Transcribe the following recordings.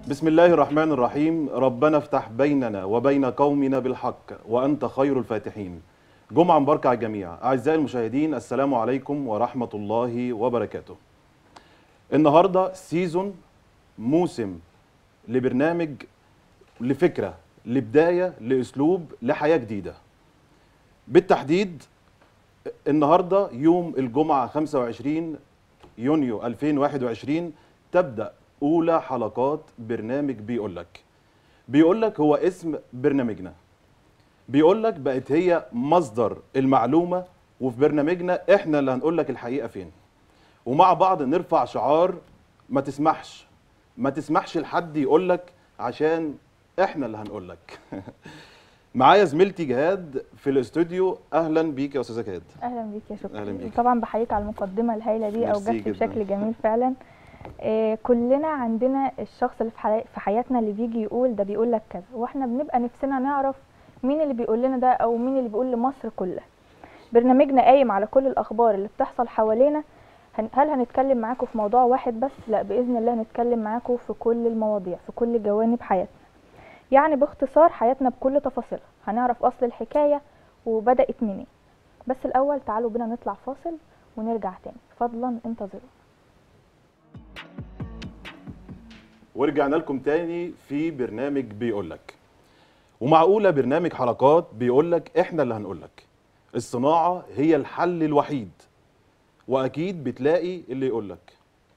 بسم الله الرحمن الرحيم ربنا افتح بيننا وبين قومنا بالحق وأنت خير الفاتحين جمعة مباركة على الجميع أعزائي المشاهدين السلام عليكم ورحمة الله وبركاته النهاردة سيزون موسم لبرنامج لفكرة لبداية لأسلوب لحياة جديدة بالتحديد النهاردة يوم الجمعة 25 يونيو 2021 تبدأ أولى حلقات برنامج بيقول لك بيقول لك هو اسم برنامجنا بيقول لك بقت هي مصدر المعلومة وفي برنامجنا احنا اللي هنقول لك الحقيقة فين ومع بعض نرفع شعار ما تسمحش ما تسمحش لحد يقول لك عشان احنا اللي هنقول لك معايا زميلتي جهاد في الاستوديو اهلا بيك يا استاذه جهاد اهلا بيك يا شكرا أهلا بيك. طبعا بحييك على المقدمه الهائله دي او ميرسي جت جداً. بشكل جميل فعلا آه كلنا عندنا الشخص اللي في حي- في حياتنا اللي بيجي يقول ده بيقول لك كذا واحنا بنبقى نفسنا نعرف مين اللي بيقول لنا ده او مين اللي بيقول لمصر كلها برنامجنا قايم على كل الاخبار اللي بتحصل حوالينا هن- هل هنتكلم معاكم في موضوع واحد بس لا باذن الله هنتكلم معاكم في كل المواضيع في كل جوانب حياتنا يعني باختصار حياتنا بكل تفاصيلها هنعرف اصل الحكايه وبدات منين بس الاول تعالوا بينا نطلع فاصل ونرجع تاني فضلا انتظروا ورجعنا لكم تاني في برنامج بيقول لك ومعقولة برنامج حلقات بيقول لك احنا اللي هنقول لك الصناعة هي الحل الوحيد واكيد بتلاقي اللي يقول لك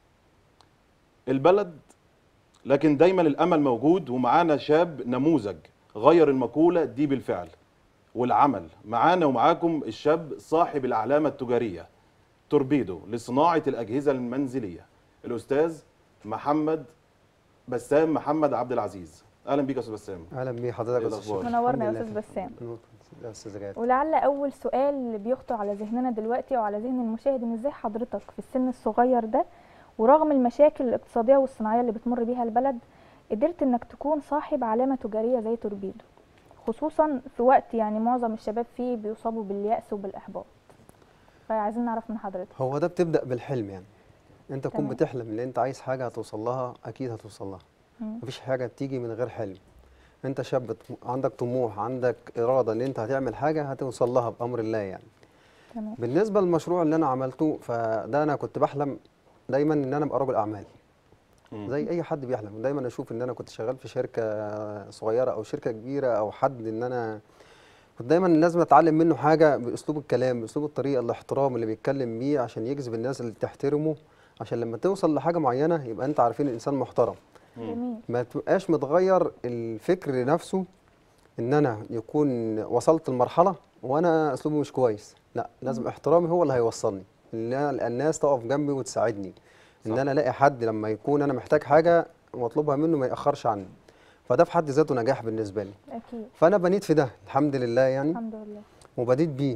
البلد لكن دايما الامل موجود ومعانا شاب نموذج غير المقولة دي بالفعل والعمل معانا ومعاكم الشاب صاحب العلامة التجارية توربيدو لصناعة الأجهزة المنزلية الأستاذ محمد بسام محمد عبد العزيز اهلا بيك يا استاذ بسام اهلا بيه حضرتك إيه يا استاذ الأخبار؟ شريف. منورنا يا الحمد استاذ لله. بسام نور يا استاذ جاد ولعل اول سؤال بيخطر على ذهننا دلوقتي وعلى ذهن المشاهد ان ازاي حضرتك في السن الصغير ده ورغم المشاكل الاقتصاديه والصناعيه اللي بتمر بيها البلد قدرت انك تكون صاحب علامه تجاريه زي توربيدو خصوصا في وقت يعني معظم الشباب فيه بيصابوا باليأس وبالاحباط فعايزين نعرف من حضرتك هو ده بتبدا بالحلم يعني انت تكون تمام. بتحلم ان انت عايز حاجه هتوصل لها اكيد هتوصل لها مم. مفيش حاجه بتيجي من غير حلم انت شاب طم- عندك طموح عندك اراده ان انت هتعمل حاجه هتوصل لها بامر الله يعني تمام بالنسبه للمشروع اللي انا عملته فده انا كنت بحلم دايما ان انا ابقى رجل اعمال مم. زي اي حد بيحلم دايما اشوف ان انا كنت شغال في شركه صغيره او شركه كبيره او حد ان انا كنت دايما لازم اتعلم منه حاجه باسلوب الكلام باسلوب الطريقه الاحترام اللي بيتكلم بيه عشان يجذب الناس اللي تحترمه عشان لما توصل لحاجه معينه يبقى انت عارفين الانسان محترم جميل ما تبقاش متغير الفكر نفسه ان انا يكون وصلت لمرحله وانا اسلوبي مش كويس لا لازم احترامي هو اللي هيوصلني ان أنا الناس تقف جنبي وتساعدني ان صح. انا الاقي حد لما يكون انا محتاج حاجه واطلبها منه ما ياخرش عني فده في حد ذاته نجاح بالنسبه لي اكيد فانا بنيت في ده الحمد لله يعني الحمد لله وبديت بيه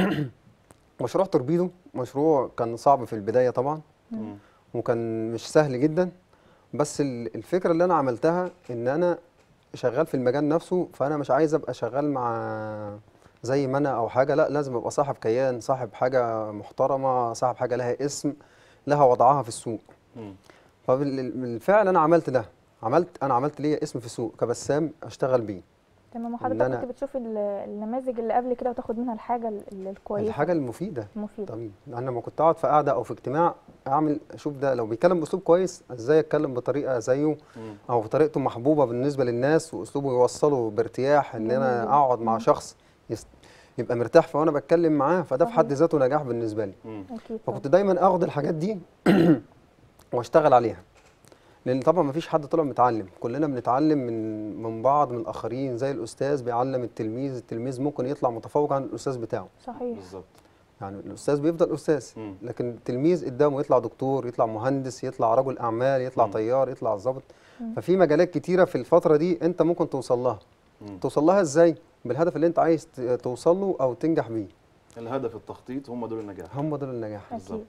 مشروع توربيدو مشروع كان صعب في البدايه طبعا مم. وكان مش سهل جدا بس ال- الفكره اللي انا عملتها ان انا شغال في المجال نفسه فانا مش عايز ابقى شغال مع زي ما انا او حاجه لا لازم ابقى صاحب كيان صاحب حاجه محترمه صاحب حاجه لها اسم لها وضعها في السوق مم. فبالفعل انا عملت ده عملت انا عملت ليا اسم في السوق كبسام اشتغل بيه تمام إن وحضرتك أنا- كنت بتشوف ال- النماذج اللي قبل كده وتاخد منها الحاجه ال- ال- الكويسه الحاجه المفيده المفيده طبيعي انا لما كنت اقعد في قعده او في اجتماع اعمل اشوف ده لو بيتكلم باسلوب كويس ازاي اتكلم بطريقه زيه مم. او طريقته محبوبه بالنسبه للناس واسلوبه يوصله بارتياح ان جميل انا جدا. اقعد مع مم. شخص يس- يبقى مرتاح فانا بتكلم معاه فده في حد صحيح. ذاته نجاح بالنسبه لي مم. اكيد فكنت دايما اخد الحاجات دي واشتغل عليها لان طبعا ما فيش حد طلع متعلم كلنا بنتعلم من من بعض من الاخرين زي الاستاذ بيعلم التلميذ التلميذ ممكن يطلع متفوق عن الاستاذ بتاعه صحيح بالظبط يعني الاستاذ بيفضل استاذ مم. لكن التلميذ قدامه يطلع دكتور يطلع مهندس يطلع رجل اعمال يطلع مم. طيار يطلع ضابط مم. ففي مجالات كتيره في الفتره دي انت ممكن توصل لها مم. توصل لها ازاي بالهدف اللي انت عايز ت- توصل له او تنجح بيه الهدف التخطيط هم دول النجاح هم دول النجاح بالظبط اكيد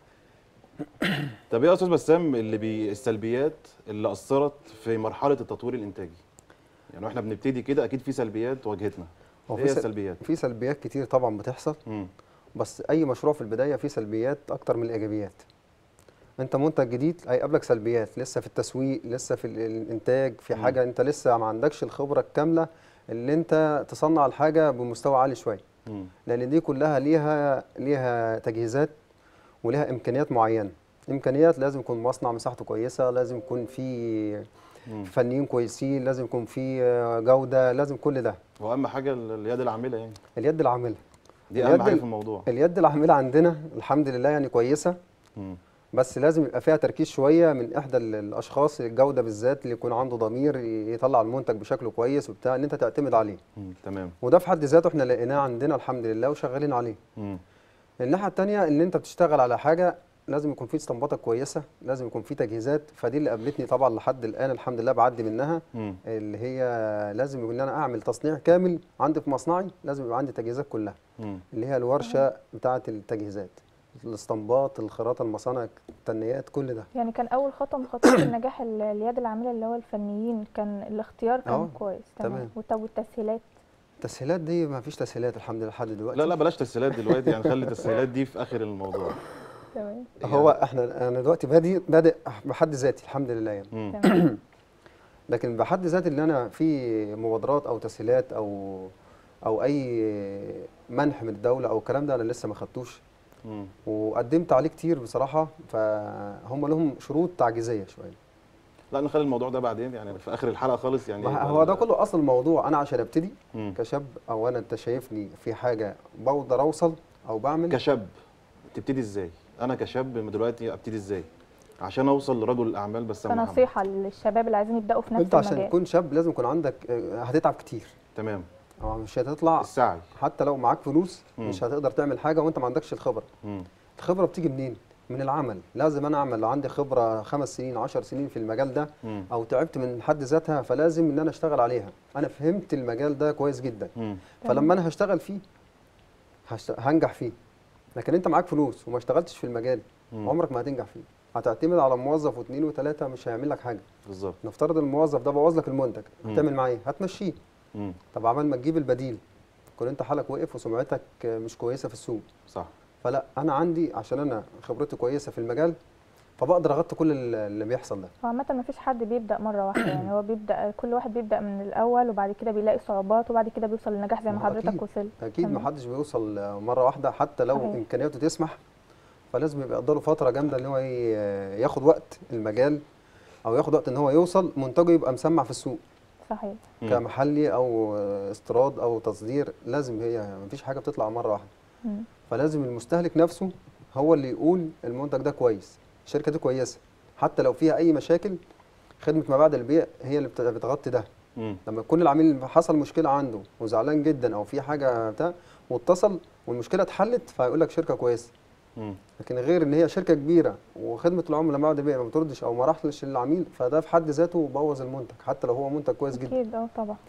طب ايه يا استاذ بسام اللي بي السلبيات اللي اثرت في مرحله التطوير الانتاجي يعني واحنا بنبتدي كده اكيد في سلبيات واجهتنا هو ايه في هي سل- السلبيات في سلبيات كتير طبعا بتحصل مم. بس اي مشروع في البدايه فيه سلبيات اكتر من الايجابيات انت منتج جديد هيقابلك سلبيات لسه في التسويق لسه في ال- الانتاج في مم. حاجه انت لسه ما عندكش الخبره الكامله اللي انت تصنع الحاجه بمستوى عالي شويه مم. لان دي كلها ليها ليها تجهيزات وليها امكانيات معينه امكانيات لازم يكون مصنع مساحته كويسه لازم يكون في مم. فنيين كويسين لازم يكون في آه، جوده لازم كل ده واهم حاجه ال- اليد العامله يعني اليد العامله دي اهم اليد حاجه ال- في الموضوع اليد العامله عندنا الحمد لله يعني كويسه مم. بس لازم يبقى فيها تركيز شويه من احدى ال- الاشخاص الجوده بالذات اللي يكون عنده ضمير ي- يطلع المنتج بشكله كويس وبتاع ان انت تعتمد عليه مم. تمام وده في حد ذاته احنا لقيناه عندنا الحمد لله وشغالين عليه مم. الناحيه التانيه ان انت بتشتغل على حاجه لازم يكون في استنباطات كويسه لازم يكون في تجهيزات فدي اللي قابلتني طبعا لحد الان الحمد لله بعدي منها مم. اللي هي لازم ان انا اعمل تصنيع كامل عندي في مصنعي لازم يبقى عندي تجهيزات كلها مم. اللي هي الورشه بتاعه التجهيزات الاستنباط الخراطه المصانع التنيات كل ده يعني كان اول خطوه من خطوات النجاح ال- اليد العامله اللي هو الفنيين كان الاختيار كان اه، كويس تمام. تمام وطب والتسهيلات التسهيلات دي ما فيش تسهيلات الحمد لله لحد دلوقتي لا لا بلاش تسهيلات دلوقتي يعني خلي التسهيلات دي في اخر الموضوع تمام هو احنا انا دلوقتي بادئ بادئ بحد ذاتي الحمد لله يعني مم. تمام لكن بحد ذاتي ان انا في مبادرات او تسهيلات او او اي منح من الدوله او الكلام ده انا لسه ما خدتوش مم. وقدمت عليه كتير بصراحه فهم لهم شروط تعجيزيه شويه لا نخلي الموضوع ده بعدين يعني في اخر الحلقه خالص يعني ما يبقى هو ده ال- كله اصل الموضوع انا عشان ابتدي مم. كشاب او انا انت شايفني في حاجه بقدر اوصل او بعمل كشاب تبتدي ازاي انا كشاب من دلوقتي ابتدي ازاي عشان اوصل لرجل الاعمال بسام محمد فنصيحه للشباب اللي عايزين يبداوا في نفس انت عشان المجال تكون شاب لازم يكون عندك آه، هتتعب كتير تمام او مش هتطلع السعي حتى لو معاك فلوس مم. مش هتقدر تعمل حاجه وانت ما عندكش الخبره مم. الخبره بتيجي منين من العمل لازم انا اعمل لو عندي خبره خمس سنين عشر سنين في المجال ده مم. او تعبت من حد ذاتها فلازم ان انا اشتغل عليها انا فهمت المجال ده كويس جدا مم. فلما انا هشتغل فيه هشت... هنجح فيه لكن انت معاك فلوس وما اشتغلتش في المجال مم. عمرك ما هتنجح فيه هتعتمد على موظف واثنين وثلاثه مش هيعمل لك حاجه بالظبط نفترض الموظف ده بوظ لك المنتج مم. هتعمل معاه ايه هتمشيه مم. طب عمال ما تجيب البديل كون انت حالك وقف وسمعتك مش كويسه في السوق صح فلا انا عندي عشان انا خبرتي كويسه في المجال فبقدر اغطي كل ال- اللي بيحصل ده هو عامة ما فيش حد بيبدأ مرة واحدة يعني هو بيبدأ كل واحد بيبدأ من الأول وبعد كده بيلاقي صعوبات وبعد كده بيوصل للنجاح زي ما ما هو حضرتك أكيد. وصلت اكيد ما تمام. حدش بيوصل مره واحده حتى لو صحيح. امكانياته تسمح فلازم يبقى له فتره جامده ان هو ي- ياخد وقت المجال او ياخد وقت ان هو يوصل منتجه يبقى مسمع في السوق صحيح مم. كمحلي او استيراد او تصدير لازم هي ما فيش حاجه بتطلع مره واحده مم. فلازم المستهلك نفسه هو اللي يقول المنتج ده كويس الشركه دي كويسه حتى لو فيها اي مشاكل خدمه ما بعد البيع هي اللي بت- بتغطي ده مم. لما يكون العميل حصل مشكله عنده وزعلان جدا او في حاجه بتاع واتصل والمشكله اتحلت فهيقول لك شركه كويسه مم. لكن غير ان هي شركه كبيره وخدمه العملاء بعد البيع ما بتردش او ما راحش للعميل فده في حد ذاته بوظ المنتج حتى لو هو منتج كويس جدا أكيد اه طبعا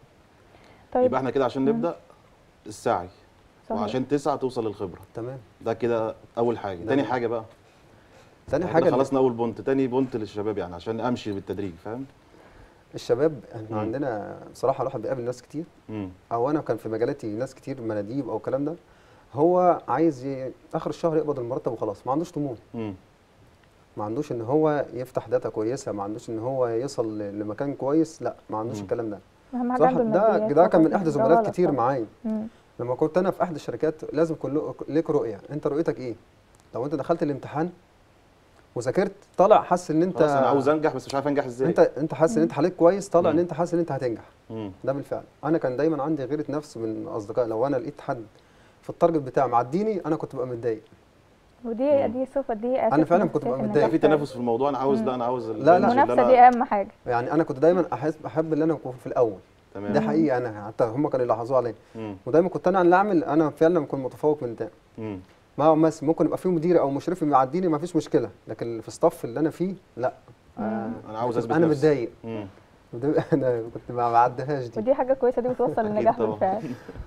طيب يبقى احنا كده عشان مم. نبدا السعي صحيح. وعشان تسعى توصل للخبره تمام ده كده اول حاجه ده تاني من- حاجه بقى تاني احنا حاجه اللي- خلصنا اول بونت تاني بونت للشباب يعني عشان امشي بالتدريج فاهم الشباب احنا مم. عندنا بصراحه الواحد بيقابل ناس كتير مم. او انا كان في مجالاتي ناس كتير مناديب او الكلام ده هو عايز ي... اخر الشهر يقبض المرتب وخلاص ما عندوش طموح مم. ما عندوش ان هو يفتح داتا كويسه ما عندوش ان هو يوصل ل- لمكان كويس لا ما عندوش مم. الكلام ده أهم حاجة صراحه عنده ده الماديات ده كان من فقط. احدى ده زملائي غلط كتير طبعا. معايا مم. لما كنت انا في احد الشركات لازم كل ليك رؤيه انت رؤيتك ايه لو انت دخلت الامتحان وذاكرت طالع حاسس ان انت خلاص انا عاوز انجح بس مش عارف انجح ازاي انت انت حاسس ان انت حالك كويس طالع ان مم. انت حاسس ان انت هتنجح مم. ده بالفعل انا كان دايما عندي غيره نفس من اصدقائي لو انا لقيت حد في التارجت بتاعي معديني انا كنت ببقى متضايق ودي مم. دي صفة دي أساس أنا فعلاً من كنت أساسيات ببقى النجاح في متضايق. تنافس في الموضوع انا عاوز مم. لا انا عاوز لا، لا. البنش اللي المنافسة أنا- دي أهم حاجة يعني انا كنت دايما احس احب ان انا اكون في الاول تمام ده حقيقي انا حتى هم كانوا يلاحظوا عليا مم. ودايما كنت انا اللي اعمل انا فعلا بكون متفوق من ده مم. ما هو مس ممكن يبقى في مدير او مشرف معديني ما فيش مشكله لكن في الصف اللي انا فيه لا آه انا عاوز اثبت انا نفسي. متضايق مم. وده- انا كنت ما بعدهاش دي ودي حاجة كويسة دي بتوصل للنجاح طبعاً. بالفعل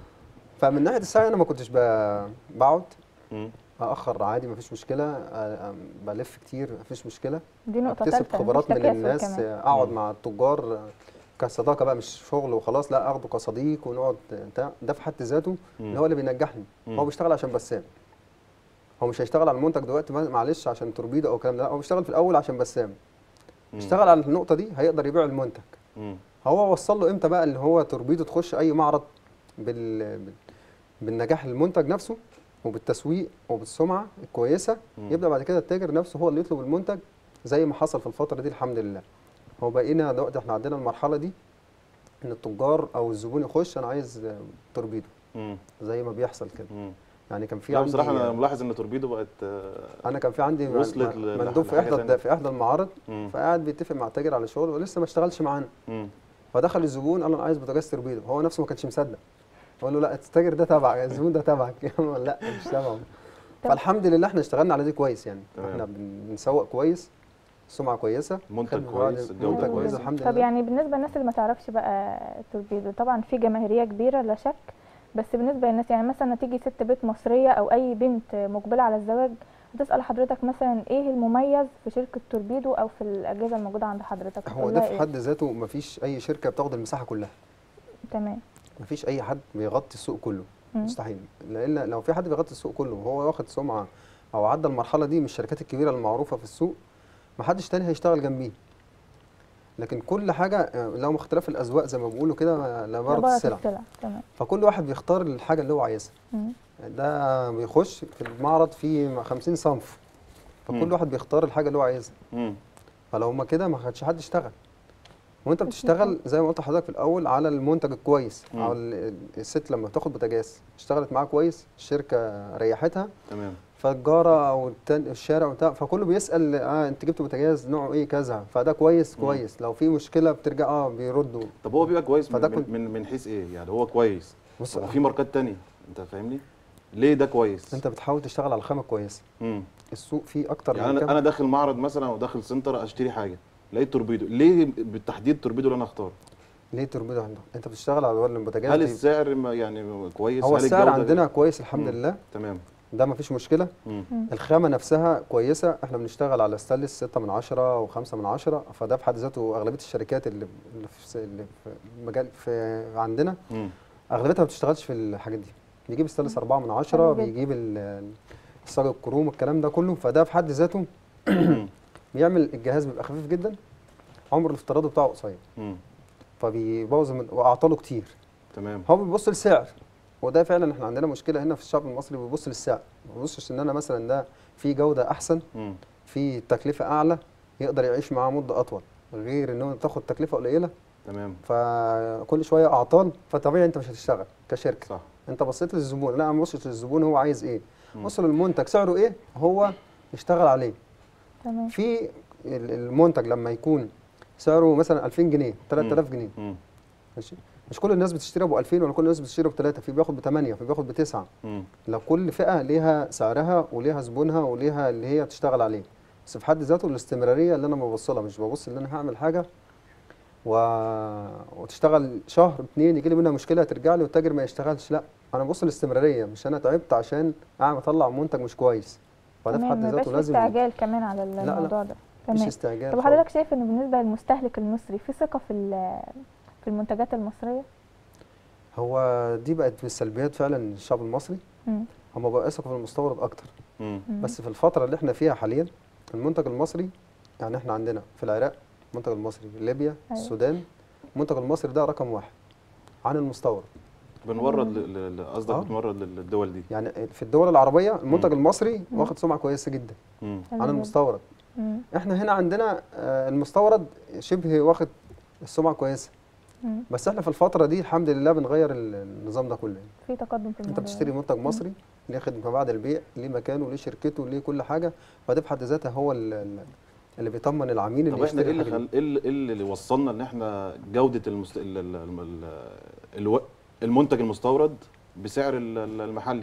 فمن ناحيه السعي انا ما كنتش ب- بقعد مم. ااخر عادي ما فيش مشكله آه، آه، بلف كتير ما فيش مشكله دي نقطة اكتسب ثالثة خبرات مفيش من تكاسل الناس كمان. آه، اقعد مم. مع التجار آه، كصداقه بقى مش شغل وخلاص لا اخده كصديق ونقعد بتاع ده في حد ذاته مم. اللي هو اللي بينجحني مم. هو بيشتغل عشان بسام هو مش هيشتغل على المنتج دلوقتي ما- معلش عشان توربيدو او الكلام ده لا هو بيشتغل في الاول عشان بسام مم. اشتغل على النقطه دي هيقدر يبيع المنتج مم. هو وصل له امتى بقى اللي هو توربيدو تخش اي معرض بال... بال- بالنجاح المنتج نفسه وبالتسويق وبالسمعه الكويسه مم. يبدا بعد كده التاجر نفسه هو اللي يطلب المنتج زي ما حصل في الفتره دي الحمد لله هو بقينا دلوقتي احنا عندنا المرحله دي ان التجار او الزبون يخش انا عايز آه، توربيدو مم. زي ما بيحصل كده مم. يعني كان في لا عندي بصراحه انا ملاحظ ان توربيدو بقت آه، انا كان في عندي م- وصلت م- ل- مندوب في لحاجة احدى تانية. في احدى المعارض مم. فقاعد بيتفق مع التاجر على شغل ولسه ما اشتغلش معانا مم. فدخل الزبون قال له انا عايز بوتاجاز توربيدو هو نفسه ما كانش مصدق بقول له لا التاجر ده تبعك الزبون ده تبعك يا عم لا مش تبعه طب- فالحمد لله احنا اشتغلنا على دي كويس يعني تمام. احنا بن- بنسوق كويس سمعه كويسه منتج خدمة كويس، بعد- الجودة منتج كويسة. الحمد طب لله يعني بالنسبه للناس اللي ما تعرفش بقى توربيدو طبعا في جماهيريه كبيره لا شك بس بالنسبه للناس يعني مثلا تيجي ست بيت مصريه او اي بنت مقبله على الزواج هتسال حضرتك مثلا ايه المميز في شركه توربيدو او في الاجهزه الموجوده عند حضرتك هو هتقول ده لها في إيه؟ حد ذاته ما فيش اي شركه بتاخد المساحه كلها تمام ما فيش اي حد بيغطي السوق كله مم. مستحيل لان لو في حد بيغطي السوق كله وهو واخد سمعه او عدى المرحله دي من الشركات الكبيره المعروفه في السوق ما حدش تاني هيشتغل جنبيه لكن كل حاجه آه، لو اختلاف الاذواق زي ما بيقولوا كده لا بارد عبارة السلع السلع تمام فكل واحد بيختار الحاجه اللي هو عايزها مم. ده بيخش في المعرض فيه 50 صنف مم. فكل واحد بيختار الحاجه اللي هو عايزها مم. فلو ما كده ما كانش حد اشتغل وانت أكيد بتشتغل زي ما قلت لحضرتك في الاول على المنتج الكويس مم. على ال- الست لما تاخد بوتاجاز اشتغلت معاه كويس الشركه ريحتها تمام فالجاره او التان- الشارع وبتاع فكله بيسال اه انت جبت بوتاجاز نوعه ايه كذا فده كويس مم. كويس لو في مشكله بترجع اه بيردوا طب هو بيبقى كويس من, فده من, كنت- من, من حيث ايه يعني هو كويس بص وفي ماركات تانية انت فاهمني ليه ده كويس انت بتحاول تشتغل على خامه كويسه مم. السوق فيه اكتر يعني من انا كام انا داخل معرض مثلا او داخل سنتر اشتري حاجه لقيت توربيدو ليه بالتحديد توربيدو اللي انا اختاره ليه توربيدو عندك انت بتشتغل على ولا البوتاجاز هل دي- السعر ما- يعني كويس هو هل السعر الجودة- عندنا كويس الحمد مم. لله تمام ده مفيش مشكله مم. مم. الخامة نفسها كويسة احنا بنشتغل على ستانلس 6 من 10 و5 من 10 فده في حد ذاته اغلبية الشركات اللي اللي في اللي في مجال في عندنا مم. اغلبيتها ما بتشتغلش في الحاجات دي بيجيب ستانلس 4 من 10 حلو جدا. بيجيب ال- الصاج الكروم الكلام ده كله فده في حد ذاته مم. بيعمل الجهاز بيبقى خفيف جدا عمر الافتراضي بتاعه قصير مم. فبيبوظ من واعطاله كتير تمام هو بيبص للسعر وده فعلا احنا عندنا مشكله هنا في الشعب المصري بيبص للسعر ما بيبصش ان انا مثلا ده في جوده احسن مم. في تكلفه اعلى يقدر يعيش معاه مده اطول غير ان هو تاخد تكلفه قليله تمام فكل شويه اعطال فطبيعي انت مش هتشتغل كشركه صح انت بصيت للزبون لا ما بصيتش للزبون هو عايز ايه مم. بص للمنتج سعره ايه هو يشتغل عليه تمام في ال- المنتج لما يكون سعره مثلا 2000 جنيه 3000 جنيه مم. ماشي مش كل الناس بتشتري ابو 2000 ولا كل الناس بتشتري ابو 3 في بياخد ب 8 في بياخد ب 9 مم. لو كل فئه ليها سعرها وليها زبونها وليها اللي هي بتشتغل عليه بس في حد ذاته الاستمراريه اللي انا ببص لها مش ببص ان انا هعمل حاجه و... وتشتغل شهر اتنين يجي لي منها مشكله ترجع لي والتاجر ما يشتغلش لا انا ببص للاستمراريه مش انا تعبت عشان اعمل اطلع منتج مش كويس فده في تمام حد ما يبقاش ذاته في لازم استعجال كمان على لا. الموضوع ده مش تمام استعجال طب خالص. حضرتك شايف ان بالنسبه للمستهلك المصري في ثقه في ال- في المنتجات المصريه هو دي بقت من السلبيات فعلا الشعب المصري مم. هم بقوا يثقوا في المستورد اكتر مم. مم. بس في الفترة اللي احنا فيها حاليا المنتج المصري يعني احنا عندنا في العراق المنتج المصري ليبيا أيوة. السودان المنتج المصري ده رقم واحد عن المستورد بنورد ل- ل- ل- قصدك آه. بتورد لل- للدول دي يعني في الدول العربية المنتج مم. المصري مم. واخد سمعة كويسة جدا مم. حلو عن جدا. المستورد مم. احنا هنا عندنا آه، المستورد شبه واخد السمعة كويسة مم. بس احنا في الفترة دي الحمد لله بنغير ال- النظام ده كله يعني. في تقدم في انت الموضوع بتشتري ده. منتج مصري ليه خدمة بعد البيع ليه مكانه ليه شركته ليه كل حاجة فده في حد ذاته هو ال- ال- اللي بيطمن العميل طب اللي احنا ايه يشتري اللي الحاجة دي. خل... ايه اللي, إيه اللي وصلنا ان احنا جوده المست... ال... ال... ال... الو... المنتج المستورد بسعر ال- ال- المحلي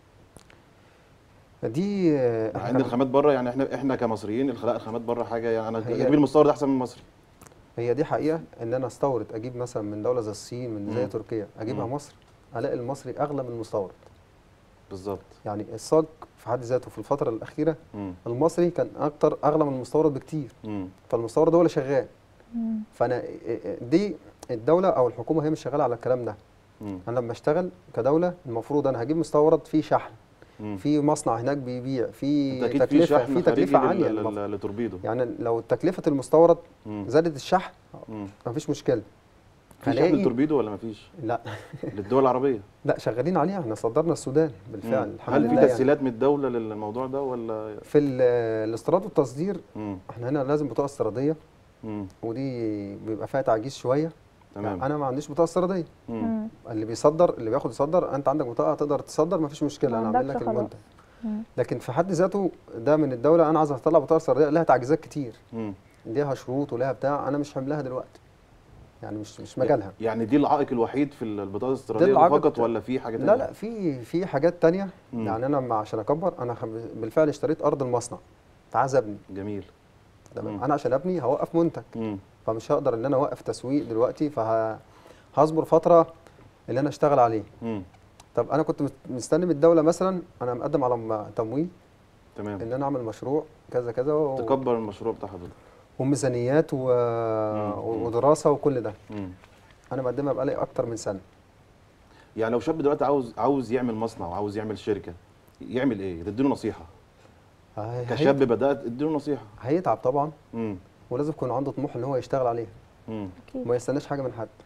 دي آه، مع احنا ان الخامات بره يعني احنا احنا كمصريين الخلاء الخامات بره حاجه يعني انا هي- اجيب المستورد احسن من المصري هي دي حقيقه ان انا استورد اجيب مثلا من دوله زي الصين من زي مم. تركيا اجيبها مم. مصر الاقي المصري اغلى من المستورد بالظبط يعني الصاج في حد ذاته في الفتره الاخيره مم. المصري كان اكتر اغلى من المستورد بكتير مم. فالمستورد هو اللي شغال مم. فانا دي الدوله او الحكومه هي مش شغاله على الكلام ده مم. انا لما اشتغل كدوله المفروض انا هجيب مستورد فيه شحن مم. في مصنع هناك بيبيع في انت اكيد في تكلفه شحن في خارجي تكلفه لل- عاليه لل- للمصنع. لتوربيدو يعني لو تكلفه المستورد مم. زادت الشحن مم. مفيش مشكله في شحن هلاقي- لتوربيدو ولا مفيش؟ لا للدول العربيه لا شغالين عليها احنا صدرنا السودان بالفعل مم. الحمد هل في لله يعني. تسهيلات من الدوله للموضوع ده ولا في ال- الاستيراد والتصدير مم. احنا هنا لازم بطاقه استيراديه مم. ودي بيبقى فيها تعجيز شويه تمام انا ما عنديش بطاقه استيراديه مم. مم. اللي بيصدر اللي بياخد يصدر انت عندك بطاقه تقدر تصدر مفيش مشكله ما انا اعمل عندكش لك خلاص. المنتج مم. لكن في حد ذاته ده من الدوله انا عايز اطلع بطاقه استيراديه لها تعجيزات كتير مم. ليها شروط ولها بتاع انا مش حاملها دلوقتي يعني مش مش مجالها يعني دي العائق الوحيد في البطاقه الاستيراديه العائق فقط بتاع- ولا في حاجه لا تانية؟ لا في في حاجات تانية مم. يعني انا مع- عشان اكبر انا خ- بالفعل اشتريت ارض المصنع عايز ابني جميل تمام مم. انا عشان ابني هوقف منتج مم. فمش هقدر ان انا اوقف تسويق دلوقتي فهصبر فتره اللي انا اشتغل عليه مم. طب انا كنت مست- مستني من الدوله مثلا انا مقدم على م- تمويل تمام ان انا اعمل مشروع كذا كذا و... تكبر المشروع بتاع حضرتك وميزانيات و... مم. ودراسه وكل ده مم. انا مقدمها بقالي اكتر من سنه يعني لو شاب دلوقتي عاوز عاوز يعمل مصنع وعاوز يعمل شركه يعمل ايه؟ تديله نصيحه هي- كشاب بدات اديله نصيحه هيتعب طبعا مم. ولازم يكون عنده طموح ان هو يشتغل عليها مم. اكيد وما يستناش حاجه من حد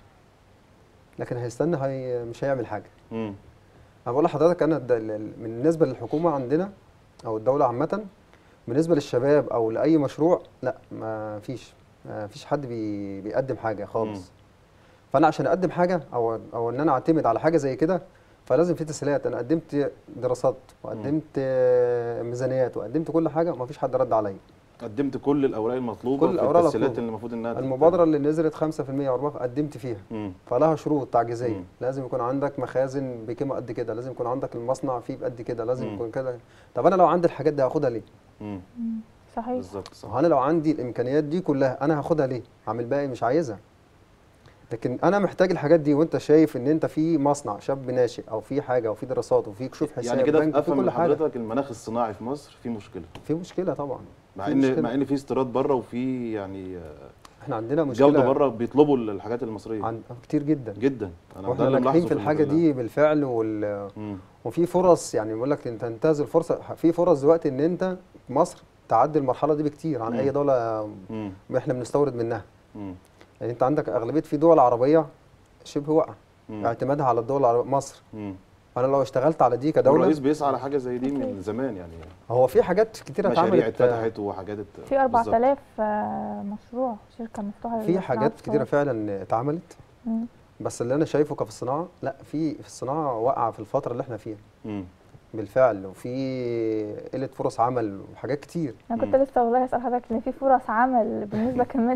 لكن هيستنى هي مش هيعمل حاجه مم. انا بقول لحضرتك انا الد- ال- ال- بالنسبه للحكومه عندنا او الدوله عامه بالنسبه للشباب او لاي مشروع لا ما فيش ما فيش حد بي بيقدم حاجه مم. خالص فانا عشان اقدم حاجه او او ان انا اعتمد على حاجه زي كده فلازم في تسهيلات انا قدمت دراسات وقدمت آه، ميزانيات وقدمت كل حاجه وما فيش حد رد عليا قدمت كل الاوراق المطلوبه كل في الأوراق التسهيلات المطلوبة. اللي المفروض انها تت- المبادره اللي نزلت 5% او 4% قدمت فيها مم. فلها شروط تعجيزيه مم. لازم يكون عندك مخازن بقيمه قد كده لازم يكون عندك المصنع فيه بقد كده لازم مم. يكون كده طب انا لو عندي الحاجات دي هاخدها ليه مم. مم. صحيح بالظبط صح ما هو انا لو عندي الامكانيات دي كلها انا هاخدها ليه عامل باقي مش عايزها لكن انا محتاج الحاجات دي وانت شايف ان انت في مصنع شاب ناشئ او في حاجه او في دراسات وفي كشوف حساب يعني كده بنك، في افهم كل من حاجه حضرتك المناخ الصناعي في مصر فيه مشكله في مشكله طبعا مع في ان مشكلة. مع ان في استيراد بره وفي يعني آه، احنا عندنا مشكله جوده بره بيطلبوا الحاجات المصريه عن كتير جدا جدا انا ده واحنا اللي ناجحين ملاحظه في الحاجه الموضوع دي بالفعل وال... ده. مم. وفي فرص يعني بقول لك انت انتهز الفرصه في فرص دلوقتي ان انت في مصر تعدي المرحله دي بكتير عن مم. اي دوله مم. احنا بنستورد منها مم. يعني انت عندك اغلبيه في دول عربيه شبه واقعه مم. اعتمادها على الدول العربيه مصر مم. انا لو اشتغلت على دي كدوله الرئيس بيسعى على حاجه زي دي من أكيد. زمان يعني هو في حاجات كتيره مشاريع اتعملت اتفتحت وحاجات ات- في بالظبط. 4000 آه، مشروع شركه مفتوحه في للصناعات حاجات كتيره الصغيرة. فعلا اتعملت مم. بس اللي انا شايفه كفي الصناعه لا في في الصناعه واقعه في الفتره اللي احنا فيها مم. بالفعل وفي قله فرص عمل وحاجات كتير انا كنت لسه والله اسال حضرتك ان في فرص عمل بالنسبه كمان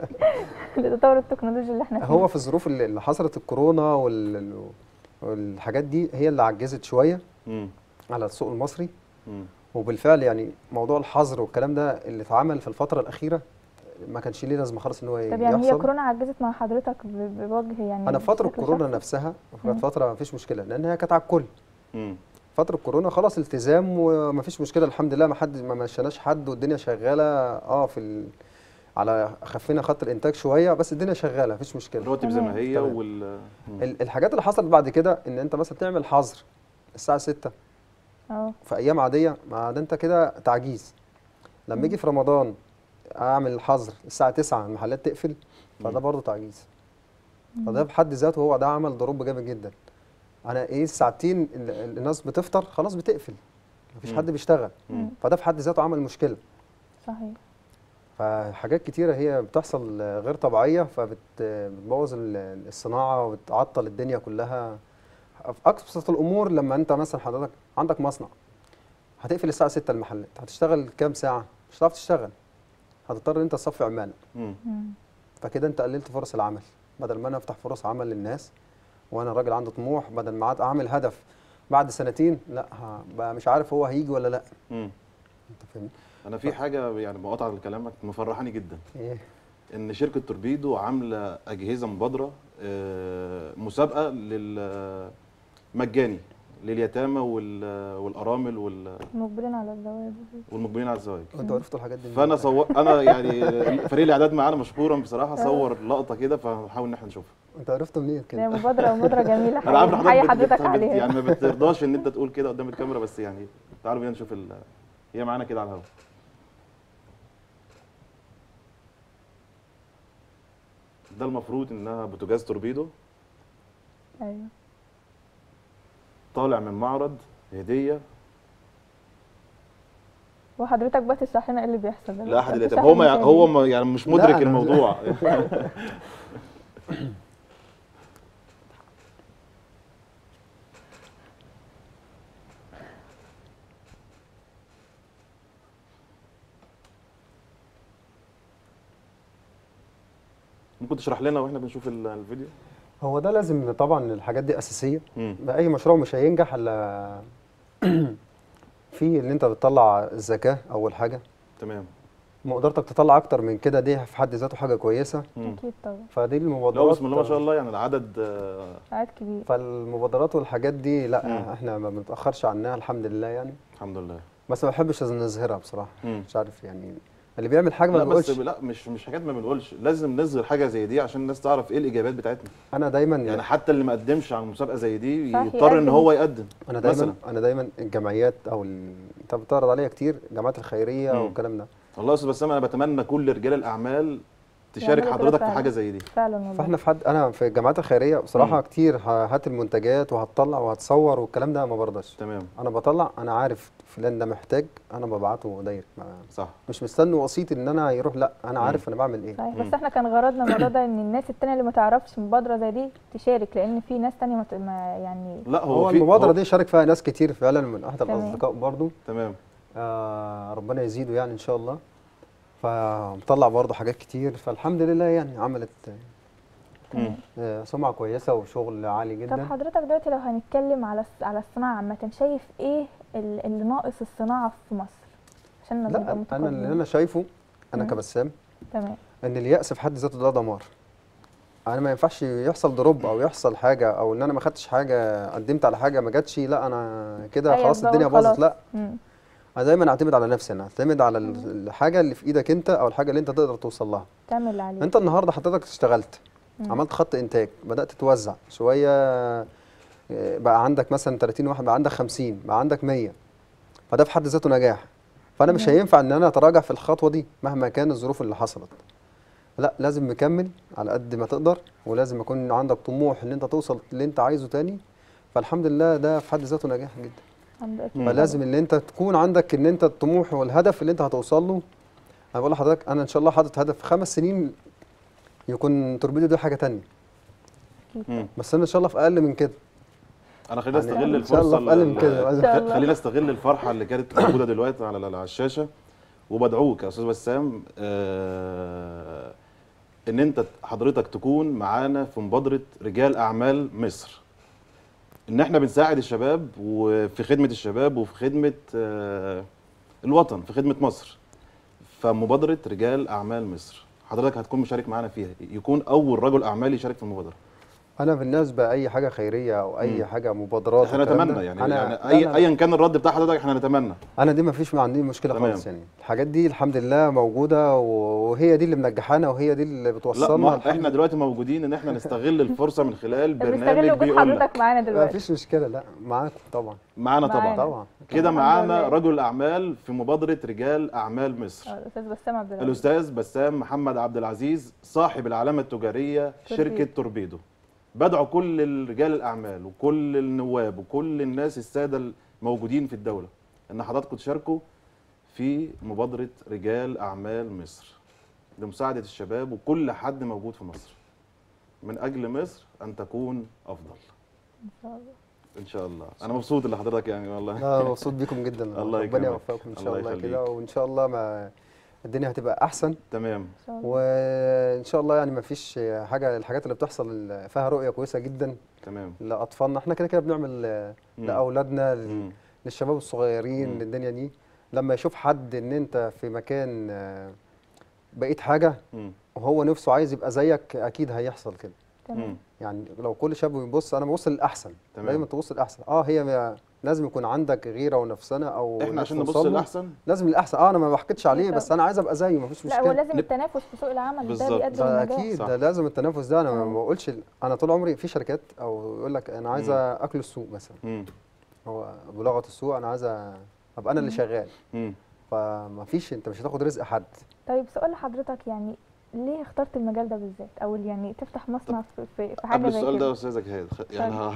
لتطور التكنولوجيا اللي احنا فيه هو في الظروف اللي اللي حصلت الكورونا وال والحاجات دي هي اللي عجزت شويه مم. على السوق المصري مم. وبالفعل يعني موضوع الحظر والكلام ده اللي اتعمل في الفتره الاخيره ما كانش ليه لازمه خالص ان هو طب يعني هي يحصل كورونا عجزت مع حضرتك ب- بوجه يعني انا في فتره بشكل كورونا شخصي؟ نفسها مم. كانت فتره ما فيش مشكله لان هي كانت على الكل مم. فتره كورونا خلاص التزام وما فيش مشكله الحمد لله ما حد ما مشيناش حد والدنيا شغاله اه في ال... على خفينا خط الانتاج شويه بس الدنيا شغاله مفيش مشكله الرواتب زي ما هي تمام. وال مم. ال- الحاجات اللي حصلت بعد كده ان انت مثلا تعمل حظر الساعه 6 اه في ايام عاديه ما ده انت كده تعجيز لما يجي في رمضان اعمل حظر الساعه 9 المحلات تقفل فده مم. برضه تعجيز فده بحد ذاته هو ده عمل ضروب جامد جدا انا ايه الساعتين اللي اللي الناس بتفطر خلاص بتقفل مفيش مم. حد بيشتغل مم. فده في حد ذاته عمل مشكله صحيح فحاجات كتيره هي بتحصل غير طبيعيه فبتبوظ الصناعه وبتعطل الدنيا كلها في ابسط الامور لما انت مثلا حضرتك عندك مصنع هتقفل الساعه 6 المحلات هتشتغل كام ساعه مش هتعرف تشتغل هتضطر ان انت تصفي عماله مم. مم. فكده انت قللت فرص العمل بدل ما انا افتح فرص عمل للناس وانا راجل عنده طموح بدل ما عاد اعمل هدف بعد سنتين لا ه- بقى مش عارف هو هيجي ولا لا مم. انت فاهم انا في حاجه يعني مقاطعه لكلامك مفرحاني جدا ايه ان شركه توربيدو عامله اجهزه مبادره آه، مسابقه لل مجاني لليتامى وال- والارامل وال- مقبلين على الزواج والمقبلين على الزواج انتوا عرفتوا الحاجات دي فانا صور انا يعني فريق الاعداد معانا مشكورا بصراحه صور لقطه كده فهنحاول ان احنا نشوفها انتوا عرفتوا منين هي كده مبادرة مبادرة جميلة انا عارف حقيقي إن حي حضرتك بت- حضرتك بت- عليها يعني ما بترضاش ان انت تقول كده قدام الكاميرا بس يعني تعالوا بينا نشوف ال... هي معانا كده على الهواء ده المفروض انها بوتاجاز توربيدو ايوه طالع من معرض هديه وحضرتك بقى تشرح لنا ايه اللي بيحصل ده لا احد بقى. اليتامى تشرح هو ما للمشاهدين. هو ما يعني مش لا، مدرك أنا- الموضوع ممكن تشرح لنا واحنا بنشوف ال- الفيديو هو ده لازم طبعا الحاجات دي اساسيه مم. باي مشروع مش هينجح الا في ان انت بتطلع الزكاه اول حاجه تمام مقدرتك تطلع اكتر من كده دي في حد ذاته حاجه كويسه مم. اكيد طبعا فدي لا المبادرات بسم الله ما شاء الله يعني العدد آه، عدد كبير فالمبادرات والحاجات دي لا مم. احنا ما بنتاخرش عنها الحمد لله يعني الحمد لله بس ما بحبش نظهرها بصراحه مم. مش عارف يعني اللي بيعمل حاجه ما لا بس بيقولش لا مش مش حاجات ما بنقولش لازم نظهر حاجه زي دي عشان الناس تعرف ايه الاجابات بتاعتنا انا دايما يعني حتى اللي ما قدمش على مسابقه زي دي صح، يضطر ان يقدم. هو يقدم انا دايما مثلا انا دايما الجمعيات او ال... انت بتعرض عليها كتير الجمعيات الخيريه مم. والكلام ده والله يا استاذ بسام انا بتمنى كل رجال الاعمال تشارك يعملوا كده حضرتك في فعلا. حاجه زي دي فعلا والله فاحنا في حد انا في الجامعات الخيريه بصراحه مم. كتير ه- هات المنتجات وهتطلع وهتصور والكلام ده ما برضاش تمام انا بطلع انا عارف فلان ده محتاج انا ببعته دايركت ما- صح مش مستني وسيط ان انا يروح لا انا مم. عارف انا بعمل ايه صحيح مم. بس احنا كان غرضنا الموضوع ده ان الناس التانية اللي ما تعرفش مبادرة زي دي تشارك لان في ناس تانية ما ت- ما يعني لا هو, هو في المبادره هو دي شارك فيها ناس كتير فعلا من احد تمام. الاصدقاء برضو تمام آه ربنا يزيده يعني ان شاء الله فمطلع برضو حاجات كتير فالحمد لله يعني عملت مم. آه، سمعه كويسه وشغل عالي طب جدا حضرتك دلوقتي لو هنتكلم على الص- على الصناعة عامة شايف ايه ال- اللي ناقص الصناعة في مصر عشان نبقى لا انا اللي متقدمين انا شايفه انا مم. كبسام تمام ان اليأس في حد ذاته ده دمار انا ما ينفعش يحصل دروب او يحصل حاجه او ان انا ما خدتش حاجه قدمت على حاجه ما جاتش لا انا كده أيوة، خلاص بقول الدنيا خلاص. باظت لا مم. انا دايما اعتمد على نفسي انا اعتمد على ال- الحاجه اللي في ايدك انت او الحاجه اللي انت تقدر توصل لها تعمل اللي عليك انت النهارده حضرتك اشتغلت مم. عملت خط انتاج بدات توزع شويه آه، بقى عندك مثلا 30 واحد بقى عندك 50 بقى عندك 100 فده في حد ذاته نجاح فانا مش تمام. هينفع ان انا اتراجع في الخطوه دي مهما كان الظروف اللي حصلت لا لازم مكمل على قد ما تقدر ولازم يكون عندك طموح ان انت توصل اللي انت عايزه تاني فالحمد لله ده في حد ذاته نجاح جدا الحمد لله. مم. فلازم ان انت تكون عندك ان انت الطموح والهدف اللي انت هتوصل له انا بقول لحضرتك انا ان شاء الله حاطط هدف خمس سنين يكون توربيدو ده حاجه تانية أكيد مم. بس انا ان شاء الله في اقل من كده انا خلينا يعني استغل ان شاء الله الفرصه في اقل من ال- كده إن شاء الله. خلينا استغل الفرحه اللي كانت موجوده دلوقتي على على الشاشه وبدعوك يا استاذ بسام آه ان انت حضرتك تكون معانا في مبادره رجال اعمال مصر ان احنا بنساعد الشباب وفي خدمه الشباب وفي خدمه آه الوطن في خدمه مصر فمبادره رجال اعمال مصر حضرتك هتكون مشارك معانا فيها يكون اول رجل اعمال يشارك في المبادره انا بالنسبه اي حاجه خيريه او اي مم. حاجه مبادرات احنا والكلام نتمنى ده، يعني, أنا يعني لا، اي لا، ايا كان الرد بتاع حضرتك احنا نتمنى انا دي ما فيش ما عندي مشكله تمام. خالص يعني الحاجات دي الحمد لله موجوده وهي دي اللي منجحانا وهي دي اللي لا بتوصلنا ما الحمد احنا دلوقتي موجودين ان احنا نستغل الفرصه من خلال بنستغل برنامج وجود بيقول لك حضرتك معانا ما دلوقتي فيش مشكله لا معاكم طبعا معانا طبعا معانا. طبعا كده الحمد معانا لله. رجل اعمال في مبادره رجال اعمال مصر آه، الاستاذ بسام عبد العزيز الاستاذ بسام محمد عبد العزيز صاحب العلامه التجاريه توربيدو. شركه توربيدو بدعو كل رجال الاعمال وكل النواب وكل الناس الساده الموجودين في الدوله ان حضراتكم تشاركوا في مبادره رجال اعمال مصر لمساعده الشباب وكل حد موجود في مصر من اجل مصر ان تكون افضل ان شاء الله ان شاء الله انا مبسوط اللي حضرتك يعني والله لا مبسوط بيكم جدا الله ربنا يكرمك. يوفقكم ان شاء الله الله يخليك. كده وان شاء الله ما الدنيا هتبقى احسن تمام ان شاء الله وان شاء الله يعني ما فيش حاجه الحاجات اللي بتحصل فيها رؤيه كويسه جدا تمام لاطفالنا احنا كده كده بنعمل آه، مم. لاولادنا لل- مم. للشباب الصغيرين مم. للدنيا دي لما يشوف حد ان انت في مكان آه، بقيت حاجه مم. وهو نفسه عايز يبقى زيك اكيد هيحصل كده تمام يعني لو كل شاب بيبص انا ببص للاحسن تمام. دايما تبص للاحسن اه هي م- لازم يكون عندك غيره ونفسنه او احنا نفس عشان نبص توصل له. للاحسن لازم الاحسن اه انا ما بحكتش عليه أكيد بس طبعاً. انا عايز ابقى زيه مفيش لا هو مشكله لازم نب- التنافس في سوق العمل ده بالظبط. بيقدم ده النجاح اكيد صح. ده لازم التنافس ده انا آه. ما بقولش ال- انا طول عمري في شركات او يقول لك انا عايز مم. اكل السوق مثلا مم. هو بلغه السوق انا عايز ابقى انا اللي مم. شغال مم. فما فيش انت مش هتاخد رزق حد طيب سؤال لحضرتك يعني ليه اخترت المجال ده بالذات او يعني تفتح مصنع في, في, في حاجه قبل زي السؤال ده كده يا استاذه جهاد خ- يعني ه-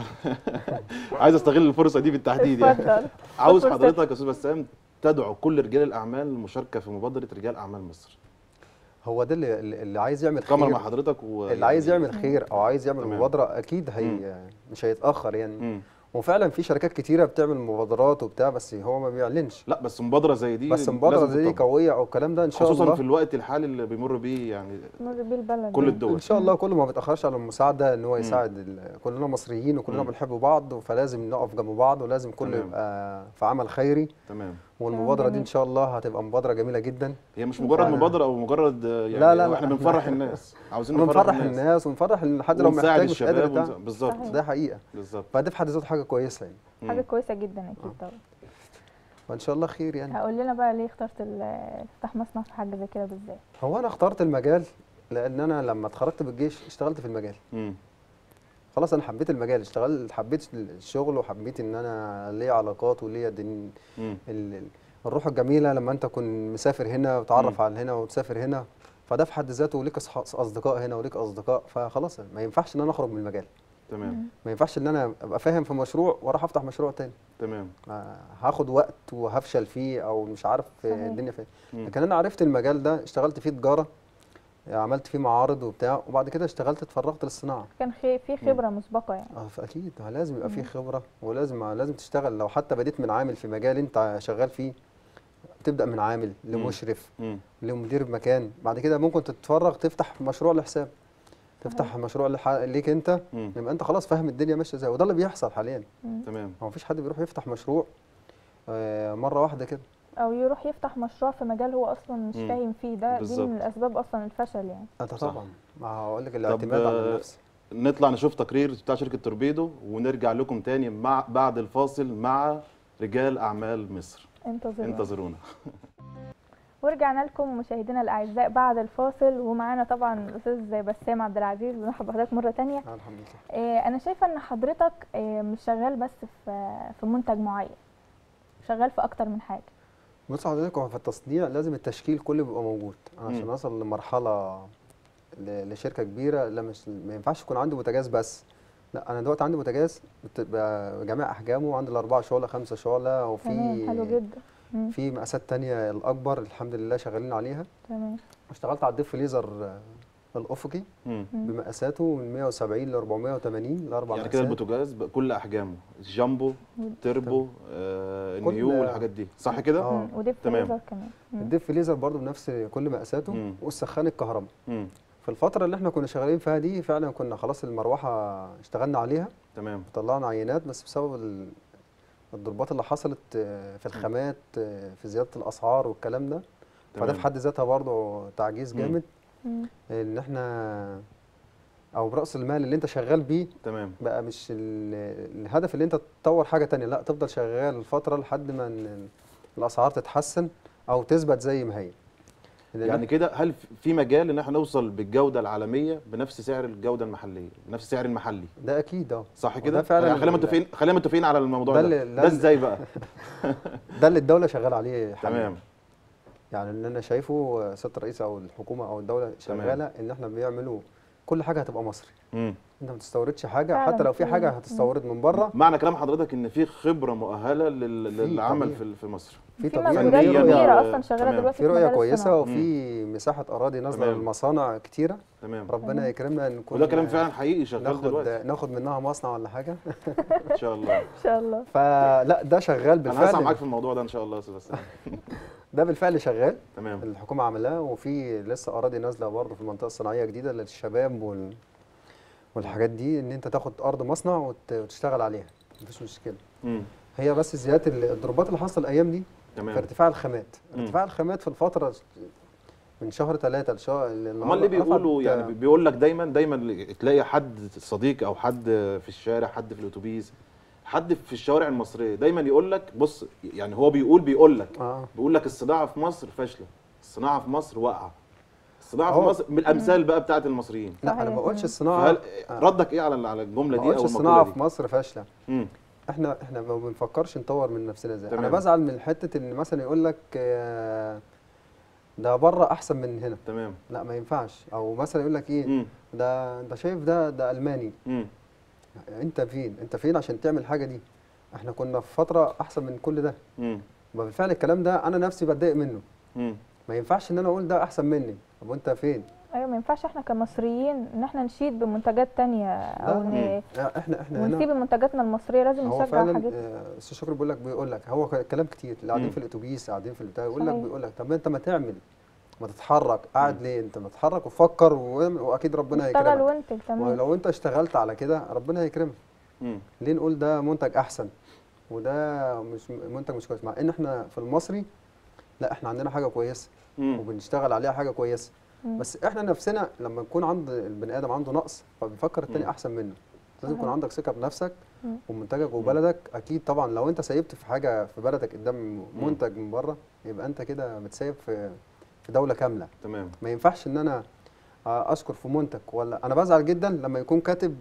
عايز استغل الفرصه دي بالتحديد يعني اتفضل عاوز فرصة. حضرتك يا استاذ بسام تدعو كل رجال الاعمال للمشاركه في مبادره رجال اعمال مصر هو ده اللي, اللي عايز يعمل الكاميرا خير مع حضرتك و اللي عايز يعمل خير او عايز يعمل تمام. مبادره اكيد هي مش هيتاخر يعني مم. وفعلا في شركات كتيره بتعمل مبادرات وبتاع بس هو ما بيعلنش لا بس مبادره زي دي بس مبادره لازم زي دي تطبق. قويه او الكلام ده ان شاء خصوصا الله في الوقت الحالي اللي بيمر بيه يعني مر بيه البلد كل يعني. الدول ان شاء الله كله ما بيتاخرش على المساعده ان هو مم. يساعد ال- كلنا مصريين وكلنا مم. بنحب بعض فلازم نقف جنب بعض ولازم كله تمام. يبقى في عمل خيري تمام والمبادره دي جميل. ان شاء الله هتبقى مبادره جميله جدا هي مش مجرد أنا- مبادره او مجرد آه، يعني لا، لا، لا. احنا بنفرح الناس عاوزين ونفرح نفرح الناس, الناس ونفرح ان حد لو ونساعد محتاج مش قادر الشباب بتاع ونس- بالظبط صحيح. ده حقيقه بالظبط فده في حد ذاته حاجه كويسه يعني مم. حاجه كويسه جدا اكيد طبعا وان شاء الله خير يعني هقول لنا بقى ليه اخترت ال- تفتح مصنع في حاجه زي كده بالذات هو انا اخترت المجال لان انا لما اتخرجت بالجيش اشتغلت في المجال مم. خلاص انا حبيت المجال اشتغلت حبيت الشغل وحبيت ان انا ليا علاقات وليا دن... مم. ال... ال- الروح الجميله لما انت تكون مسافر هنا وتعرف مم. على هنا وتسافر هنا فده في حد ذاته ليك أصح- اصدقاء هنا وليك اصدقاء فخلاص ما ينفعش ان انا اخرج من المجال تمام ما ينفعش ان انا ابقى فاهم في مشروع واروح افتح مشروع تاني تمام آه، هاخد وقت وهفشل فيه او مش عارف صحيح. الدنيا فين مم. لكن انا عرفت المجال ده اشتغلت فيه تجاره عملت فيه معارض وبتاع وبعد كده اشتغلت اتفرغت للصناعه كان خي- في خبره مسبقه يعني اه فاكيد ما لازم يبقى فيه مم. خبره ولازم لازم تشتغل لو حتى بديت من عامل في مجال انت شغال فيه تبدا من عامل لمشرف مم. لمدير مكان بعد كده ممكن تتفرغ تفتح مشروع لحساب تفتح مشروع لح- ليك انت مم. يبقى انت خلاص فاهم الدنيا ماشيه ازاي وده اللي بيحصل حاليا مم. تمام هو مفيش حد بيروح يفتح مشروع آه، مره واحده كده او يروح يفتح مشروع في مجال هو اصلا مش مم. فاهم فيه ده دي بالظبط. من الاسباب اصلا الفشل يعني انت صح. طبعا ما هقول لك الاعتماد آه، على النفس نطلع نشوف تقرير بتاع شركه توربيدو ونرجع لكم تاني مع بعد الفاصل مع رجال اعمال مصر انتظروا انتظرونا ورجعنا لكم مشاهدينا الاعزاء بعد الفاصل ومعانا طبعا الاستاذ بسام عبد العزيز بنرحب بحضرتك مره تانية آه، الحمد لله آه، انا شايفه ان حضرتك آه، مش شغال بس في في منتج معين شغال في اكتر من حاجه بص حضرتك هو في التصنيع لازم التشكيل كله بيبقى موجود أنا عشان مم. اوصل لمرحله ل- لشركه كبيره لا مش ما ينفعش يكون عندي بوتاجاز بس لا انا دلوقتي عندي بوتاجاز بتبقى جميع احجامه عندي الاربعه شعله خمسه شعله وفي تمام حلو جدا مم، في مقاسات تانية الاكبر الحمد لله شغالين عليها تمام اشتغلت على الديب فريزر آه، الافقي مم. مم. بمقاساته من 170 ل 480 الاربع يعني كده مقاسات البوتاجاز بكل احجامه الجامبو تربو آه كل- النيو والحاجات دي صح كده آه. مم، وديب تمام. فريزر كمان مم. الديب فريزر برضو بنفس كل مقاساته مم. والسخان الكهرباء مم. في الفترة اللي احنا كنا شغالين فيها دي فعلا كنا خلاص المروحة اشتغلنا عليها تمام طلعنا عينات بس بسبب ال- الضربات اللي حصلت آه، في الخامات آه، في زيادة الأسعار والكلام ده فده تمام. في حد ذاتها برضه تعجيز مم. جامد مم. ان احنا او برأس المال اللي انت شغال بيه تمام بقى مش ال- الهدف اللي انت تطور حاجة تانية لا تفضل شغال فترة لحد ما ال- الأسعار تتحسن أو تثبت زي ما هي لأن يعني كده هل في مجال ان احنا نوصل بالجوده العالميه بنفس سعر الجوده المحليه بنفس سعر المحلي ده أكيد اه صح وده كده فعلاً يعني خلينا ال- متفقين خلينا متفقين على الموضوع ده ده اللي- ده, ده ازاي بقى ده اللي الدولة شغالة عليه حاليا تمام يعني اللي انا شايفه سياده الرئيس او الحكومه او الدوله شغاله ان احنا بيعملوا كل حاجه هتبقى مصري مم. انت ما تستوردش حاجه فعلاً حتى لو في في- حاجه مم. هتستورد من بره معنى كلام حضرتك ان في خبره مؤهله لل- في للعمل طبيعي. في في مصر في في طبيعي مجهودات فنياً كبيره و- اصلا شغاله تمام. دلوقتي في رؤيه مجال كويسه الصناعة. وفي مساحه اراضي نازله تمام. للمصانع كتيره تمام ربنا تمام. يكرمنا نكون وده كلام فعلا حقيقي شغال ناخد دلوقتي ناخد منها مصنع ولا حاجه ان شاء الله ان شاء الله فلا ده شغال انا هسعى معاك بالفعل في الموضوع ده ان شاء الله يا استاذ بسام ده بالفعل شغال تمام الحكومه عاملاه وفي لسه اراضي نازله برضه في المنطقه الصناعيه جديده للشباب وال والحاجات دي ان انت تاخد ارض مصنع وت- وتشتغل عليها مفيش مشكله مم. هي بس زياده ال- الضربات اللي حاصله الايام دي في تمام ارتفاع الخامات مم. ارتفاع الخامات في الفتره من شهر ثلاثة لشهر امال ليه بيقولوا يعني بيقول لك دايما دايما تلاقي حد صديق او حد في الشارع حد في الاتوبيس حد في الشوارع المصريه دايما يقول لك بص يعني هو بيقول بيقول لك اه بيقول لك الصناعه في مصر فاشله الصناعه في مصر واقعه الصناعه في هو- مصر من الامثال بقى بتاعت المصريين لا انا صحيح. ما بقولش مم. الصناعة فهل آه. ردك ايه على على الجمله ما دي قلتش او الصناعة المقوله في دي مصر فاشلة مم. احنا احنا ما بنفكرش نطور من نفسنا ازاي انا تمام. بزعل من حتة ان مثلا يقول لك آه، ده بره احسن من هنا تمام لا ما ينفعش او مثلا يقول لك ايه مم. ده ده شايف ده ده الماني مم. انت فين انت فين عشان تعمل الحاجة دي احنا كنا في فترة احسن من كل ده مم. بالفعل الكلام ده انا نفسي بتضايق منه مم. ما ينفعش ان انا اقول ده احسن مني طب وانت فين ايوه ما ينفعش احنا كمصريين ان احنا نشيد بمنتجات تانية او لا، ن... احنا احنا ونسيب هنا منتجاتنا المصريه لازم هو نشجع فعلا حاجات آه، استاذ شكري بيقول لك بيقول لك هو ك- كلام كتير اللي قاعدين مم. في الاتوبيس قاعدين في البتاع يقول لك صحيح. بيقول لك طب انت ما تعمل ما تتحرك قاعد ليه انت ما تتحرك وفكر واعمل، واكيد ربنا اشتغل هيكرمك وانتج تمام ولو انت اشتغلت على كده ربنا هيكرمك مم. ليه نقول ده منتج احسن وده مش منتج مش كويس مع ان احنا في المصري لا احنا عندنا حاجه كويسه مم. وبنشتغل عليها حاجه كويسه مم. بس احنا نفسنا لما نكون عند البني ادم عنده نقص فبيفكر التاني مم. احسن منه لازم يكون صحيح. عندك ثقه بنفسك مم. ومنتجك وبلدك اكيد طبعا لو انت سيبت في حاجه في بلدك قدام مم. منتج من بره يبقى انت كده بتسيب في في دوله كامله تمام ما ينفعش ان انا آه، اشكر في منتج ولا انا بزعل جدا لما يكون كاتب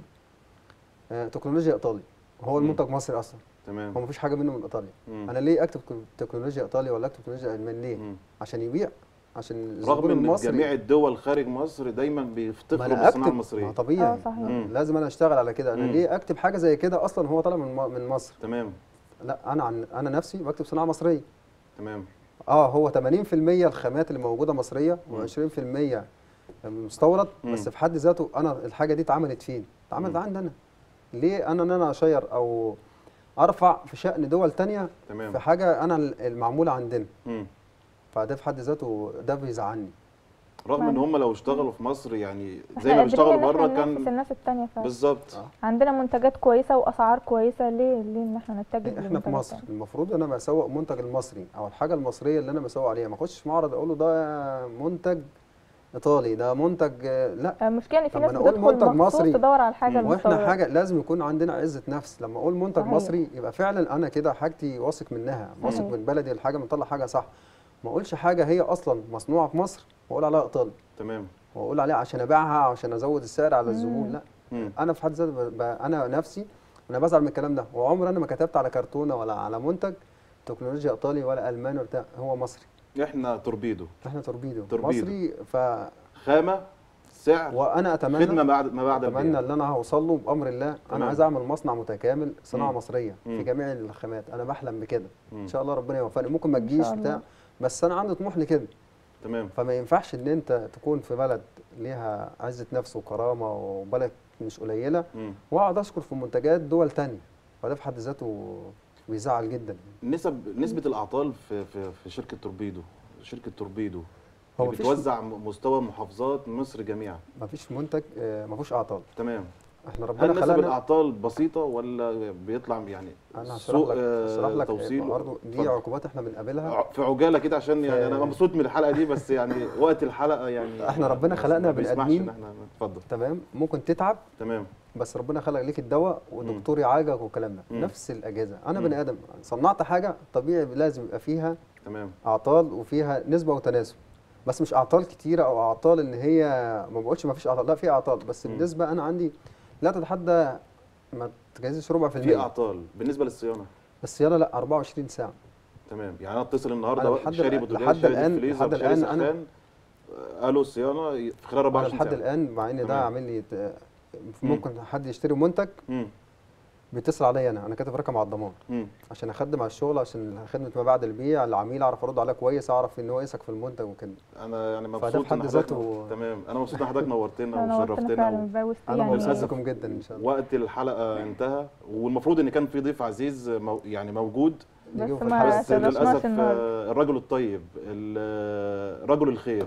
آه، تكنولوجيا ايطالي هو مم. المنتج مصري اصلا تمام هو مفيش حاجه منه من ايطاليا مم. انا ليه اكتب تكنولوجيا ايطالي ولا اكتب تكنولوجيا الماني ليه مم. عشان يبيع عشان رغم الزبون ان المصري جميع الدول خارج مصر دايما ما بيفتخروا انا بالصناعه اكتب ما المصريه طبيعي اه صحيح مم. لازم انا اشتغل على كده انا مم. ليه اكتب حاجه زي كده اصلا هو طالع من م- من مصر تمام لا انا عن انا نفسي بكتب صناعه مصريه تمام اه هو 80% الخامات اللي موجوده مصريه مم. و20% مستورد مم. بس في حد ذاته انا الحاجه دي اتعملت فين؟ اتعملت مم. عندي انا ليه انا ان انا اشير او ارفع في شأن دول تانية تمام في حاجه انا المعموله عندنا مم. فده في حد ذاته ده بيزعلني رغم ان ما- هم لو اشتغلوا في مصر يعني زي احنا ما بيشتغلوا قادرين إن بره احنا ننافس كان الناس التانية فعلا بالظبط آه. عندنا منتجات كويسه واسعار كويسه ليه ليه ان احنا نتجه احنا في للمنتجات مصر التانية؟ المفروض انا بسوق منتج المصري او الحاجه المصريه اللي انا بسوق عليها ما اخشش معرض اقول له ده منتج ايطالي ده منتج آه، لا آه، المشكله ان في لما ناس أنا أقول بتدخل منتج مخصوص مصري، تدور على الحاجه مم. واحنا المستورده حاجه لازم يكون عندنا عزه نفس لما اقول منتج صحيح. مصري يبقى فعلا انا كده حاجتي واثق منها واثق صحيح. من بلدي الحاجه مطلع حاجه صح ما اقولش حاجه هي اصلا مصنوعه في مصر واقول عليها ايطالي تمام واقول عليها عشان ابيعها عشان ازود السعر على الزبون مم. لا مم. انا في حد ذاتي ب- ب- انا نفسي انا بزعل من الكلام ده وعمر انا ما كتبت على كرتونه ولا على منتج تكنولوجيا ايطالي ولا الماني ولا بتاع هو مصري احنا توربيدو احنا توربيدو, توربيدو. مصري ف خامه سعر وانا اتمنى خدمه بعد ما بعد اتمنى البيع ان انا هوصل له بامر الله تمام. انا عايز اعمل مصنع متكامل صناعه مم. مصريه مم. في جميع الخامات انا بحلم بكده مم. ان شاء الله ربنا يوفقني ممكن ما إن تجيش شاء الله. بتاع بس انا عندي طموح لكده تمام فما ينفعش ان انت تكون في بلد ليها عزه نفس وكرامه وبلد مش قليله مم. واقعد اشكر في منتجات دول تانية فده في حد ذاته بيزعل جدا نسب نسبه الاعطال في في في شركه توربيدو شركه توربيدو هو اللي مفيش- بتوزع م- مستوى محافظات مصر جميعا مفيش منتج آه، مفيش اعطال تمام احنا هل ربنا نسب خلقنا الاعطال بسيطه ولا بيطلع يعني انا هشرح سوء لك آه، هشرح لك توصيل برضه دي اتفضل. عقوبات احنا بنقابلها ع- في عجاله كده عشان يعني في- انا مبسوط من الحلقه دي بس يعني وقت الحلقه يعني احنا ربنا ما- خلقنا ما بني بيسمحش آدمين. ان احنا اتفضل تمام ممكن تتعب تمام بس ربنا خلق ليك الدواء ودكتور يعالجك والكلام ده مم. نفس الاجهزه انا مم. بني ادم صنعت حاجه طبيعي لازم يبقى فيها تمام اعطال وفيها نسبه وتناسب بس مش اعطال كتيره او اعطال ان هي ما بقولش ما فيش اعطال لا في اعطال بس مم. النسبه انا عندي لا تتحدى ما تجهزش ربع في في المية اعطال بالنسه للصيانه الصيانه لا 24 ساعه تمام يعني انا اتصل أنا النهارده لحد شاري الآن- بوتاجاز لحد شاري الآن- فريزر لحد شاري الآن أنا- سخان آه، قالوا الصيانه في خلال انا 24 لحد ساعه الان مع ان ده تمام. عامل لي ت- مم. ممكن حد يشتري منتج مم. بيتصل عليا انا انا كاتب رقم على الضمان مم. عشان اخدم على الشغل عشان خدمه ما بعد البيع العميل اعرف ارد عليه كويس اعرف ان هو يثق في المنتج وكده انا يعني فده مبسوط في حد إن حضرتك ذاته- نور- تمام انا مبسوط ان حضرتك نورتنا نورتنا وشرفتنا فعلا و... بوست انا يعني للأسف مبسوط جدا ان شاء الله وقت الحلقه انتهى والمفروض ان كان في ضيف عزيز مو يعني موجود نجيبه بس في ما الحلقة بس التانية. شرفناش للاسف النهارده آه، الرجل الطيب ال- آه، رجل الخير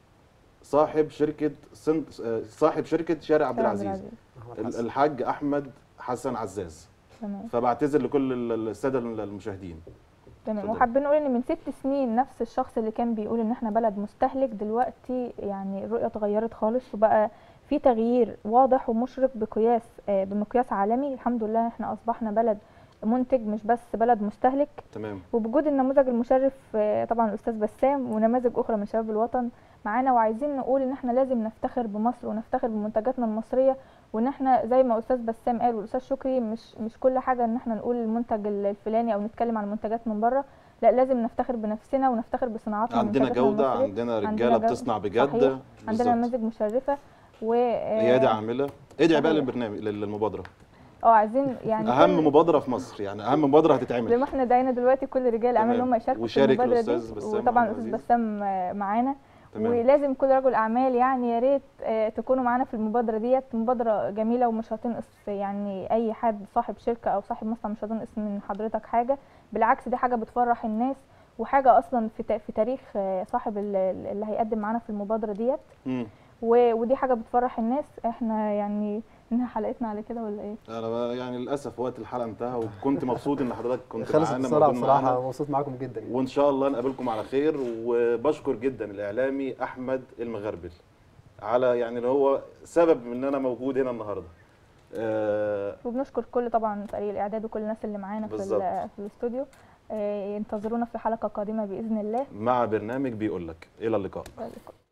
صاحب شركه سن... آه، صاحب شركه شارع عبد شارع العزيز أحمد ال- حسن. الحاج احمد حسن عزاز تمام فبعتذر لكل ال- الساده المشاهدين تمام اتفضلي. وحابين نقول ان من ست سنين نفس الشخص اللي كان بيقول ان احنا بلد مستهلك دلوقتي يعني الرؤيه اتغيرت خالص وبقى في تغيير واضح ومشرق بقياس آه، بمقياس عالمي الحمد لله احنا اصبحنا بلد منتج مش بس بلد مستهلك تمام وبوجود النموذج المشرف آه، طبعا الاستاذ بسام ونماذج اخرى من شباب الوطن معانا وعايزين نقول ان احنا لازم نفتخر بمصر ونفتخر بمنتجاتنا المصريه وان احنا زي ما استاذ بسام قال والاستاذ شكري مش مش كل حاجه ان احنا نقول المنتج الفلاني او نتكلم عن منتجات من بره لا لازم نفتخر بنفسنا ونفتخر بصناعاتنا عندنا ومنتجاتنا جوده المصرية. عندنا عندنا رجاله جو- بتصنع بجد صحيح. عندنا بالظبط. نماذج مشرفه و آه، قياده عامله ادعي بقى صحيح. للبرنامج للمبادره اه عايزين يعني اهم كل- مبادره في مصر يعني اهم مبادره زي ما هتتعمل احنا دعينا دلوقتي كل رجال الاعمال ان تمام. هم يشاركوا في وشارك المبادره دي الأستاذ بسام وطبعا عبد الاستاذ العزيز. بسام آه، معانا تمام ولازم كل رجل اعمال يعني يا ريت آه، تكونوا معانا في المبادره ديت مبادره جميله ومش هتنقص يعني اي حد صاحب شركه او صاحب مصنع مش هتنقص من حضرتك حاجه بالعكس دي حاجه بتفرح الناس وحاجه اصلا في تا- في تاريخ آه، صاحب ال- اللي هيقدم معانا في المبادره ديت مم. و- ودي حاجه بتفرح الناس احنا يعني انها حلقتنا على كده ولا ايه انا بقى يعني للاسف وقت الحلقه انتهى وكنت مبسوط ان حضرتك كنت خلصت معانا بسرعه موجود معانا. بصراحه مبسوط معاكم جدا يعني. وان شاء الله نقابلكم على خير وبشكر جدا الاعلامي احمد المغربل على يعني اللي هو سبب ان انا موجود هنا النهارده آه وبنشكر كل طبعا فريق الاعداد وكل الناس اللي معانا في بالظبط. ال- في الاستوديو آه، ينتظرونا في حلقه قادمه باذن الله مع برنامج بيقول لك الى اللقاء شكراً لكم.